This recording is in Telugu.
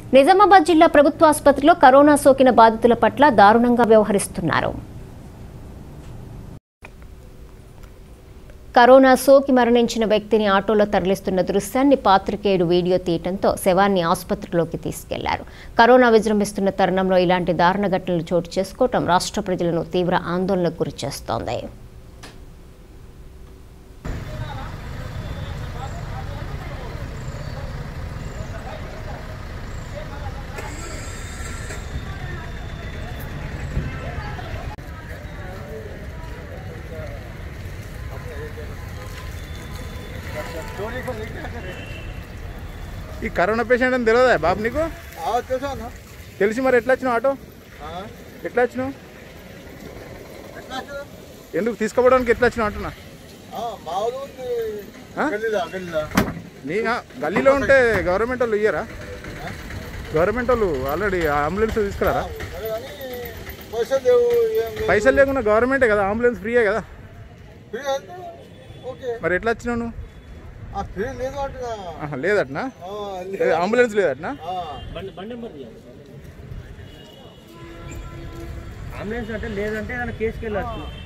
నిజామాబాద్ జిల్లా ప్రభుత్వ ఆసుపత్రిలో కరోనా సోకిన బాధితుల పట్ల దారుణంగా వ్యవహరిస్తున్నారు కరోనా సోకి మరణించిన వ్యక్తిని ఆటోలో తరలిస్తున్న దృశ్యాన్ని పాత్రికేయుడు వీడియో తీయటంతో శవాన్ని ఆసుపత్రిలోకి తీసుకెళ్లారు కరోనా విజృంభిస్తున్న తరుణంలో ఇలాంటి దారుణ ఘటనలు చోటు చేసుకోవటం రాష్ట్ర ప్రజలను తీవ్ర ఆందోళనకు గురిచేస్తోంది ఈ కరోనా పేషెంట్ అని తెలియదా బాబు నీకు తెలుసా అన్న తెలిసి మరి ఎట్లా వచ్చినావు ఆటో ఎట్లా వచ్చినావు ఎందుకు తీసుకుపోవడానికి ఎట్లా వచ్చినావు అంటున్నా మా ఊరు ఉంది ఆ? గల్లీలా గల్లీలా నీ ఆ, గల్లీలో ఉంటే గవర్నమెంట్ వాళ్ళు ఇయ్యరా గవర్నమెంట్ వాళ్ళు ఆల్రెడీ అంబులెన్స్ తీసుకురారా సరే కానీ పైసలు లేవు ఏం లేవు పైసలు లేకుండా గవర్నమెంటే కదా అంబులెన్స్ ఫ్రీయే కదా ఫ్రీ అయితే ఓకే మరి ఎట్లా వచ్చినావు నువ్వు ఆ ఫ్రీ లేదు అంటున్నా ఆహా, లేదట్నా ఆ, ఏ, అంబులెన్స్ లేదట్నా ఆ. అంబులెన్స్ అంటే లేదంటే ఏదైనా కేసుకి వెళ్ళచ్చు